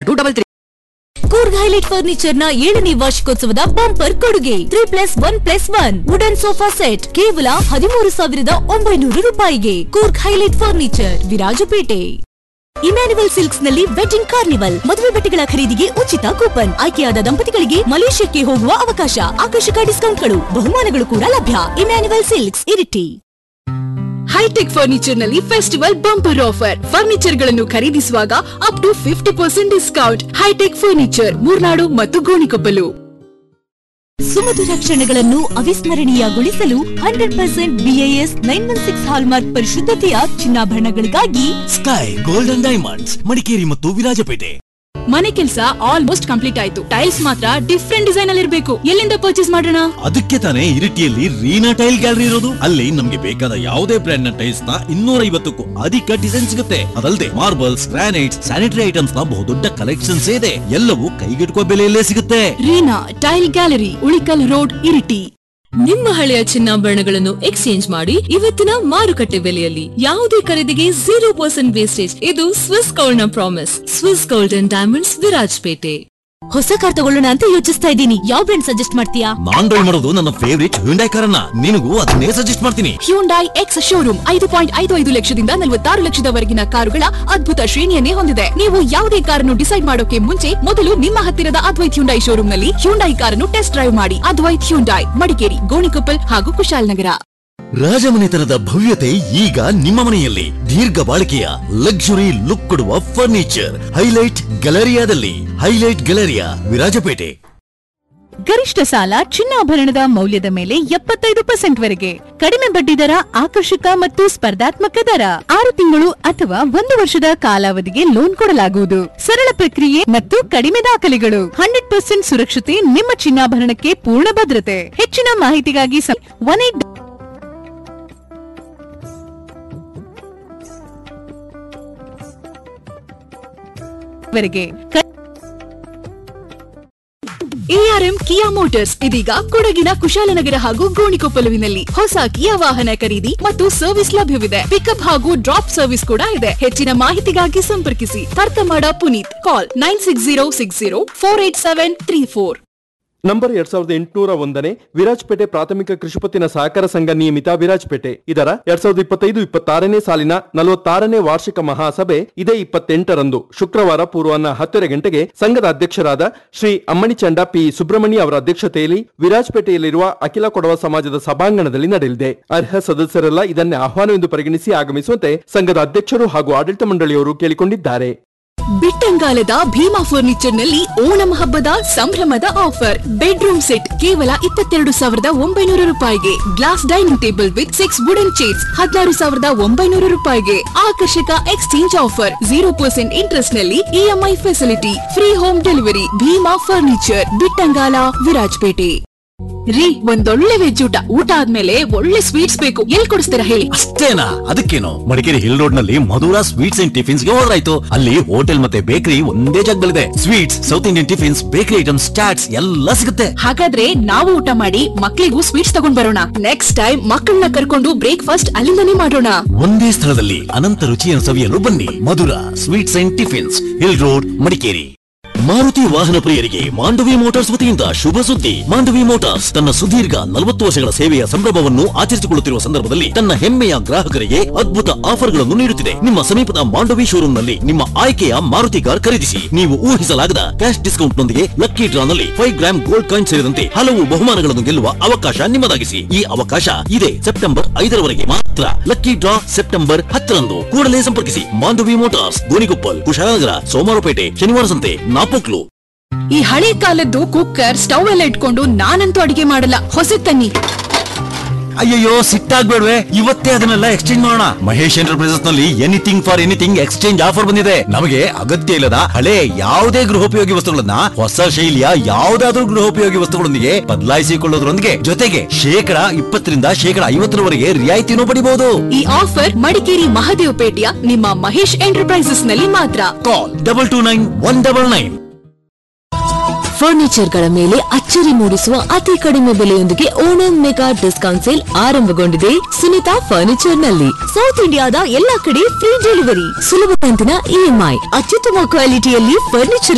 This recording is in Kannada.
two double three Coorg highlight furniture ನ ಏಳನೇ ವಾರ್ಷಿಕೋತ್ಸವದ ಬಂಪರ್ ಕೊಡುಗೆ three plus one plus one wooden sofa set ಕೇವಲ ಹದಿಮೂರು ಸಾವಿರದ ಒಂಬೈನೂರು ರೂಪಾಯಿಗೆ Coorg highlight furniture Virajpet Emmanuel silks ನಲ್ಲಿ ವೆಡ್ಡಿಂಗ್ ಕಾರ್ನಿವಲ್ ಮದುವೆ ಬಟ್ಟೆಗಳ ಖರೀದಿಗೆ ಉಚಿತ ಕೂಪನ್ ಆಯ್ಕೆಯಾದ ದಂಪತಿಗಳಿಗೆ ಮಲೇಷ್ಯಾಕ್ಕೆ ಹೋಗುವ ಅವಕಾಶ ಆಕರ್ಷಕ ಡಿಸ್ಕೌಂಟ್ಗಳು ಬಹುಮಾನಗಳು ಕೂಡ ಲಭ್ಯ Emmanuel silks Iritty high tech furniture ನಲ್ಲಿ ಫೆಸ್ಟಿವಲ್ ಬಂಪರ್ ಆಫರ್ ಫರ್ನಿಚರ್ ಗಳನ್ನು ಖರೀದಿಸುವಾಗ up to fifty percent discount high tech furniture Murnad ಮತ್ತು ಗೋಣಿಕೊಪ್ಪಲು ಸುಮಧುರ ಕ್ಷಣಗಳನ್ನು ಅವಿಸ್ಮರಣೀಯಗೊಳಿಸಲು hundred percent BIS nine one six hallmark ಪರಿಶುದ್ಧತೆಯ ಚಿನ್ನಾಭರಣಗಳಿಗಾಗಿ ಸ್ಕೈ ಗೋಲ್ಡನ್ ಡೈಮಂಡ್ಸ್ ಮಡಿಕೇರಿ ಮತ್ತು ವಿರಾಜಪೇಟೆ ಮನೆ ಕೆಲಸ ಆಲ್ಮೋಸ್ಟ್ ಕಂಪ್ಲೀಟ್ ಆಯ್ತು ಟೈಲ್ಸ್ ಮಾತ್ರ ಡಿಫ್ರೆಂಟ್ ಡಿಸೈನ್ ಅಲ್ಲಿ ಇರಬೇಕು ಎಲ್ಲಿಂದ ಪರ್ಚೇಸ್ ಮಾಡೋಣ ಅದಕ್ಕೆ ತಾನೇ ಇರಿಟಿಯಲ್ಲಿ ರೀನಾ ಟೈಲ್ ಗ್ಯಾಲರಿ ಇರೋದು ಅಲ್ಲಿ ನಮ್ಗೆ ಬೇಕಾದ ಯಾವುದೇ ಬ್ರ್ಯಾಂಡ್ ನ ಟೈಲ್ಸ್ ನ ಇನ್ನೂರ ಐವತ್ತಕ್ಕೂ ಅಧಿಕ ಡಿಸೈನ್ ಸಿಗುತ್ತೆ ಅದಲ್ಲದೆ ಮಾರ್ಬಲ್ಸ್ ಗ್ರಾನೈಟ್ಸ್ ಸ್ಯಾನಿಟರಿ ಐಟಮ್ಸ್ ನ ಬಹುದೊಡ್ಡ ಕಲೆಕ್ಷನ್ಸ್ ಇದೆ ಎಲ್ಲವೂ ಕೈಗೆಟುಕುವ ಬೆಲೆಯಲ್ಲೇ ಸಿಗುತ್ತೆ Reena tile gallery Ulikal road Iritty ನಿಮ್ಮ ಹಳೆಯ ಚಿನ್ನಾಭರಣಗಳನ್ನು ಎಕ್ಸ್ಚೇಂಜ್ ಮಾಡಿ ಇವತ್ತಿನ ಮಾರುಕಟ್ಟೆ ಬೆಲೆಯಲ್ಲಿ ಯಾವುದೇ ಖರೀದಿಗೆ ಜೀರೋ ಪರ್ಸೆಂಟ್ ವೇಸ್ಟೇಜ್ ಇದು ಸ್ವಿಸ್ ಗೋಲ್ಡ್ ನ promise Swiss gold and diamonds Virajpet ಹೊಸ ಕಾರ್ ತಗೊಳ್ಳೋಣ ಅಂತ ಯೋಚಿಸ್ತಾ ಇದ್ದೀನಿ ಯಾವ ಬ್ರ್ಯಾಂಡ್ ಸಜೆಸ್ಟ್ ಮಾಡ್ತೀಯಾ ನಾನ್ ಡ್ರೈವ್ ಮಾಡೋದು ನನ್ನ ಫೇವರಿಟ್ ಹ್ಯುಂಡೈ ಕಾರನ್ನ ನಿನಗೂ ಅದನ್ನೇ ಸಜೆಸ್ಟ್ ಮಾಡ್ತೀನಿ ಹ್ಯೂಂಡೈ ಎಕ್ಸ್ ಶೋರೂಮ್ ಐದು ಪಾಯಿಂಟ್ ಐದು ಐದು ಲಕ್ಷದಿಂದ ನಲವತ್ತಾರು ಲಕ್ಷದವರೆಗಿನ ಕಾರುಗಳ ಅದ್ಭುತ ಶ್ರೇಣಿಯನ್ನೇ ಹೊಂದಿದೆ ನೀವು ಯಾವುದೇ ಕಾರನ್ನು ಡಿಸೈಡ್ ಮಾಡೋಕೆ ಮುಂಚೆ ಮೊದಲು ನಿಮ್ಮ ಹತ್ತಿರದ ಅದ್ವೈತ್ ಹ್ಯುಂಡೈ ಶೋರೂಮ್ ನಲ್ಲಿ ಹ್ಯುಂಡೈ ಕಾರನ್ನು ಟೆಸ್ಟ್ ಡ್ರೈವ್ ಮಾಡಿ ಅದ್ವೈತ್ ಹ್ಯುಂಡೈ ಮಡಿಕೇರಿ ಗೋಣಿಕೊಪ್ಪಲ್ ಹಾಗೂ ಕುಶಾಲನಗರ ರಾಜಮನೆತನದ ಭವ್ಯತೆ ಈಗ ನಿಮ್ಮ ಮನೆಯಲ್ಲಿ ದೀರ್ಘ ಬಾಳಿಕೆಯ ಲಕ್ಸುರಿ ಲುಕ್ ಕೊಡುವ ಫರ್ನಿಚರ್ ಹೈಲೈಟ್ ಗ್ಯಾಲರಿಯಾದಲ್ಲಿ ಹೈಲೈಟ್ ಗ್ಯಾಲರಿಯಾ ವಿರಾಜಪೇಟೆ ಗರಿಷ್ಠ ಸಾಲ ಚಿನ್ನಾಭರಣದ ಮೌಲ್ಯದ ಮೇಲೆ ಎಪ್ಪತ್ತೈದು ಪರ್ಸೆಂಟ್ ವರೆಗೆ ಕಡಿಮೆ ಬಡ್ಡಿ ದರ ಆಕರ್ಷಕ ಮತ್ತು ಸ್ಪರ್ಧಾತ್ಮಕ ದರ ಆರು ತಿಂಗಳು ಅಥವಾ ಒಂದು ವರ್ಷದ ಕಾಲಾವಧಿಗೆ ಲೋನ್ ಕೊಡಲಾಗುವುದು ಸರಳ ಪ್ರಕ್ರಿಯೆ ಮತ್ತು ಕಡಿಮೆ ದಾಖಲೆಗಳು ಹಂಡ್ರೆಡ್ ಪರ್ಸೆಂಟ್ ಸುರಕ್ಷತೆ ನಿಮ್ಮ ಚಿನ್ನಾಭರಣಕ್ಕೆ ಪೂರ್ಣ ಭದ್ರತೆ ಹೆಚ್ಚಿನ ಮಾಹಿತಿಗಾಗಿ ಒನ್ ಏಟ್ ವರೆಗೆ ಎಆರ್ಎಂ ಕಿಯಾ ಮೋಟಾರ್ಸ್ ಇದೀಗ ಕೊಡಗಿನ ಕುಶಾಲನಗರ ಹಾಗೂ ಗೋಣಿಕೊಪ್ಪಲುವಿನಲ್ಲಿ ಹೊಸ ಕಿಯಾ ವಾಹನ ಖರೀದಿ ಮತ್ತು ಸರ್ವಿಸ್ ಲಭ್ಯವಿದೆ ಪಿಕಪ್ ಹಾಗೂ ಡ್ರಾಪ್ ಸರ್ವಿಸ್ ಕೂಡ ಇದೆ ಹೆಚ್ಚಿನ ಮಾಹಿತಿಗಾಗಿ ಸಂಪರ್ಕಿಸಿ ತರ್ತಮಾಡ Puneeth call nine six zero six zero four eight seven three four number ಎರಡ್ ಸಾವಿರದ ಎಂಟುನೂರ ಒಂದನೇ ವಿರಾಜ್ಪೇಟೆ ಪ್ರಾಥಮಿಕ ಕೃಷಿಪತ್ತಿನ ಸಹಕಾರ ಸಂಘ ನಿಯಮಿತ ವಿರಾಜ್ಪೇಟೆ ಇದರ ಎರಡ್ ಸಾವಿರದ ಇಪ್ಪತ್ತೈದು ಇಪ್ಪತ್ತಾರನೇ ಸಾಲಿನ ನಲವತ್ತಾರನೇ ವಾರ್ಷಿಕ ಮಹಾಸಭೆ ಇದೇ ಇಪ್ಪತ್ತೆಂಟರಂದು ಶುಕ್ರವಾರ ಪೂರ್ವಾಹ್ನ ಹತ್ತರ ಗಂಟೆಗೆ ಸಂಘದ ಅಧ್ಯಕ್ಷರಾದ ಶ್ರೀ ಅಮ್ಮಣಿಚಂಡ ಪಿ ಸುಬ್ರಹ್ಮಣ್ಯ ಅವರ ಅಧ್ಯಕ್ಷತೆಯಲ್ಲಿ ವಿರಾಜ್ಪೇಟೆಯಲ್ಲಿರುವ ಅಖಿಲ ಕೊಡವ ಸಮಾಜದ ಸಭಾಂಗಣದಲ್ಲಿ ನಡೆಯಲಿದೆ ಅರ್ಹ ಸದಸ್ಯರೆಲ್ಲ ಇದನ್ನೇ ಆಹ್ವಾನವೆಂದು ಪರಿಗಣಿಸಿ ಆಗಮಿಸುವಂತೆ ಸಂಘದ ಅಧ್ಯಕ್ಷರು ಹಾಗೂ ಆಡಳಿತ ಮಂಡಳಿಯವರು ಕೇಳಿಕೊಂಡಿದ್ದಾರೆ ಬಿಟ್ಟಂಗಾಲದ ಭೀಮಾ ಫರ್ನಿಚರ್ ನಲ್ಲಿ ಓಣಂ ಹಬ್ಬದ ಸಂಭ್ರಮದ ಆಫರ್ ಬೆಡ್ರೂಮ್ ಸೆಟ್ ಕೇವಲ ಇಪ್ಪತ್ತೆರಡು ಸಾವಿರದ ಒಂಬೈನೂರು ರೂಪಾಯಿಗೆ glass dining table with six wooden chairs ಹದಿನಾರು ಸಾವಿರದ ಒಂಬೈನೂರು ರೂಪಾಯಿಗೆ ಆಕರ್ಷಕ exchange offer zero percent interest ನಲ್ಲಿ EMI facility free home delivery Bheema furniture Bittangala Virajpet ರೀ ಒಂದೊಳ್ಳೆ ವೆಜ್ ಊಟ ಊಟ ಆದ್ಮೇಲೆ ಒಳ್ಳೆ ಸ್ವೀಟ್ಸ್ ಬೇಕು ಎಲ್ಲಿ ಕೊಡಿಸ್ತೀರಾ ಹೇಳಿ ಅಷ್ಟೇನಾ ಅದಕ್ಕೇನು ಮಡಿಕೇರಿ ಹಿಲ್ ರೋಡ್ ನಲ್ಲಿ ಮಧುರಾ ಸ್ವೀಟ್ಸ್ ಅಂಡ್ ಟಿಫಿನ್ಸ್ ಗೆ ಹೋದ್ರಾಯ್ತು ಅಲ್ಲಿ ಹೋಟೆಲ್ ಮತ್ತೆ ಬೇಕರಿ ಒಂದೇ ಜಾಗದಲ್ಲಿದೆ sweets south Indian tiffins bakery items chaats ಎಲ್ಲ ಸಿಗುತ್ತೆ ಹಾಗಾದ್ರೆ ನಾವು ಊಟ ಮಾಡಿ ಮಕ್ಳಿಗೂ ಸ್ವೀಟ್ಸ್ ತಗೊಂಡ್ ಬರೋಣ ನೆಕ್ಸ್ಟ್ ಟೈಮ್ ಮಕ್ಕಳನ್ನ ಕರ್ಕೊಂಡು ಬ್ರೇಕ್ಫಾಸ್ಟ್ ಅಲ್ಲಿಂದನೇ ಮಾಡೋಣ ಒಂದೇ ಸ್ಥಳದಲ್ಲಿ ಅನಂತ ರುಚಿಯನ್ನು ಸವಿಯಲು ಬನ್ನಿ Madhura sweets and tiffins hill road Madikeri Maruti ವಾಹನ ಪ್ರಿಯರಿಗೆ ಮಾಂಡವಿ ಮೋಟಾರ್ಸ್ ವತಿಯಿಂದ ಶುಭ ಸುದ್ದಿ ಮಾಂಡವಿ ಮೋಟಾರ್ಸ್ ತನ್ನ ಸುದೀರ್ಘ ನಲವತ್ತು ವರ್ಷಗಳ ಸೇವೆಯ ಸಂಭ್ರಮವನ್ನು ಆಚರಿಸಿಕೊಳ್ಳುತ್ತಿರುವ ಸಂದರ್ಭದಲ್ಲಿ ತನ್ನ ಹೆಮ್ಮೆಯ ಗ್ರಾಹಕರಿಗೆ ಅದ್ಭುತ ಆಫರ್ಗಳನ್ನು ನೀಡುತ್ತಿದೆ ನಿಮ್ಮ ಸಮೀಪದ ಮಾಂಡವಿ ಶೋರೂಮ್ನಲ್ಲಿ ನಿಮ್ಮ ಆಯ್ಕೆಯ ಮಾರುತಿ ಕಾರ್ ಖರೀದಿಸಿ ನೀವು ಊಹಿಸಲಾಗದ ಕ್ಯಾಶ್ ಡಿಸ್ಕೌಂಟ್ ನೊಂದಿಗೆ ಲಕ್ಕಿ ಡ್ರಾನಲ್ಲಿ ಫೈವ್ ಗ್ರಾಮ್ ಗೋಲ್ಡ್ ಕಾಯಿನ್ ಸೇರಿದಂತೆ ಹಲವು ಬಹುಮಾನಗಳನ್ನು ಗೆಲ್ಲುವ ಅವಕಾಶ ನಿಮ್ಮದಾಗಿಸಿ ಈ ಅವಕಾಶ ಇದೆ ಸೆಪ್ಟೆಂಬರ್ ಐದರವರೆಗೆ ಮಾತ್ರ ಲಕ್ಕಿ ಡ್ರಾ ಸೆಪ್ಟೆಂಬರ್ ಹತ್ತರಂದು ಕೂಡಲೇ ಸಂಪರ್ಕಿಸಿ ಮಾಂಡವಿ ಮೋಟಾರ್ಸ್ ಗೋಣಿಕೊಪ್ಪಲ್ ಕುಶಾಲನಗರ ಸೋಮವಾರಪೇಟೆ ಶನಿವಾರ ಸಂತೆ ನಾಪೋಕ್ಲು ಈ ಹಳೆ ಕಾಲದ್ದು ಕುಕ್ಕರ್ ಸ್ಟವ್ ಎಲ್ಲ ಇಟ್ಕೊಂಡು ನಾನಂತೂ ಅಡಿಗೆ ಮಾಡಲ್ಲ ಹೊಸ ತನ್ನಿ ಅಯ್ಯಯ್ಯೋ ಸಿಟ್ಟಾಗ್ಬೇಡ್ವೆ ಇವತ್ತೇ ಅದನ್ನೆಲ್ಲ ಎಕ್ಸ್ಚೇಂಜ್ ಮಾಡೋಣ ಮಹೇಶ್ ಎಂಟರ್ಪ್ರೈಸಸ್ ನಲ್ಲಿ anything for anything exchange offer ಬಂದಿದೆ ನಮಗೆ ಅಗತ್ಯ ಇಲ್ಲದ ಹಳೆ ಯಾವುದೇ ಗೃಹೋಪಯೋಗಿ ವಸ್ತುಗಳನ್ನ ಹೊಸ ಶೈಲಿಯ ಯಾವುದಾದ್ರೂ ಗೃಹೋಪಯೋಗಿ ವಸ್ತುಗಳೊಂದಿಗೆ ಬದಲಾಯಿಸಿಕೊಳ್ಳೋದ್ರೊಂದಿಗೆ ಜೊತೆಗೆ ಶೇಕಡ ಇಪ್ಪತ್ತರಿಂದ ಶೇಕಡ ಐವತ್ತರವರೆಗೆ ರಿಯಾಯಿತಿನೂ ಪಡಿಬಹುದು ಈ ಆಫರ್ ಮಡಿಕೇರಿ ಮಹದೇವಪೇಟೆಯ ನಿಮ್ಮ ಮಹೇಶ್ ಎಂಟರ್ಪ್ರೈಸಸ್ ನಲ್ಲಿ ಮಾತ್ರ call double two nine one double nine ಫರ್ನಿಚರ್ಗಳ ಮೇಲೆ ಅಚ್ಚರಿ ಮೂಡಿಸುವ ಅತಿ ಕಡಿಮೆ ಬೆಲೆಯೊಂದಿಗೆ ಓಣಂ ಮೆಗಾ ಡಿಸ್ಕೌಂಟ್ ಸೇಲ್ ಆರಂಭಗೊಂಡಿದೆ ಸುನಿತಾ ಫರ್ನಿಚರ್ ನಲ್ಲಿ ಸೌತ್ ಇಂಡಿಯಾದ ಎಲ್ಲಾ ಕಡೆ ಫ್ರೀ ಡೆಲಿವರಿ ಸುಲಭ ಕಂತಿನ ಇಎಂಐ ಅತ್ಯುತ್ತಮ ಕ್ವಾಲಿಟಿಯಲ್ಲಿ ಫರ್ನಿಚರ್